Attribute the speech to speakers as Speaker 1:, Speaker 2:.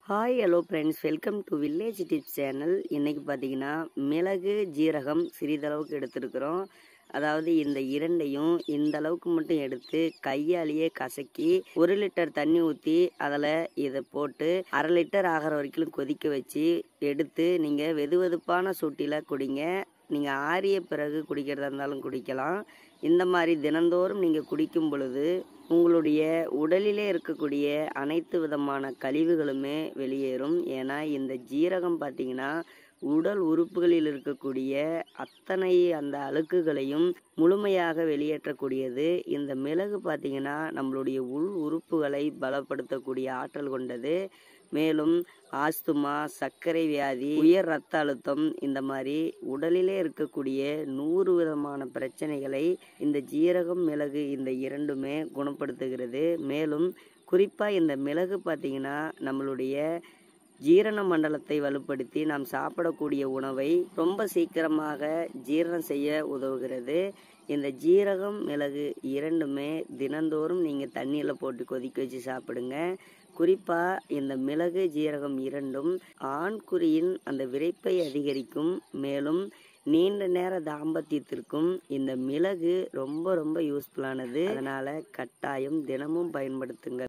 Speaker 1: hi hello friends welcome to village tips channel இன்னைக்கு பார்த்தீங்கன்னா மிளகு ஜீரகம் சிறிதளவுக்கு எடுத்துருக்குறோம் அதாவது இந்த இரண்டையும் இந்த அளவுக்கு மட்டும் எடுத்து கையாலேயே கசக்கி ஒரு லிட்டர் தண்ணி ஊற்றி அதில் இதை போட்டு அரை லிட்டர் ஆகிற வரைக்கும் கொதிக்க வச்சு எடுத்து நீங்கள் வெது வெதுப்பான சூட்டில் குடிங்க நீங்கள் ஆறிய பிறகு குடிக்கிறதா இருந்தாலும் குடிக்கலாம் இந்த மாதிரி தினந்தோறும் நீங்கள் குடிக்கும் பொழுது உங்களுடைய உடலிலே இருக்கக்கூடிய அனைத்து விதமான கழிவுகளுமே வெளியேறும் ஏன்னா இந்த ஜீரகம் பார்த்தீங்கன்னா உடல் உறுப்புகளில் இருக்கக்கூடிய அத்தனை அந்த அழுக்குகளையும் முழுமையாக வெளியேற்றக்கூடியது இந்த மிளகு பார்த்தீங்கன்னா நம்மளுடைய உள் உறுப்புகளை பலப்படுத்தக்கூடிய ஆற்றல் கொண்டது மேலும் ஆஸ்துமா சர்க்கரை வியாதி உயர் ரத்த அழுத்தம் இந்த மாதிரி உடலிலே இருக்கக்கூடிய நூறு விதமான பிரச்சனைகளை இந்த ஜீரகம் மிளகு இந்த இரண்டுமே குணப்படுத்துகிறது மேலும் குறிப்பாக இந்த மிளகு பார்த்தீங்கன்னா நம்மளுடைய ஜீரண மண்டலத்தை வலுப்படுத்தி நாம் சாப்பிடக்கூடிய உணவை ரொம்ப சீக்கிரமாக ஜீரணம் செய்ய உதவுகிறது இந்த ஜீரகம் மிளகு இரண்டுமே தினந்தோறும் நீங்கள் தண்ணியில் போட்டு கொதிக்க வச்சு சாப்பிடுங்க குறிப்பாக இந்த மிளகு ஜீரகம் இரண்டும் ஆண்குறியின் அந்த விரைப்பை அதிகரிக்கும் மேலும் நீண்ட நேர தாம்பத்தியத்திற்கும் இந்த மிளகு ரொம்ப ரொம்ப யூஸ்ஃபுல்லானது அதனால் கட்டாயம் தினமும் பயன்படுத்துங்கள்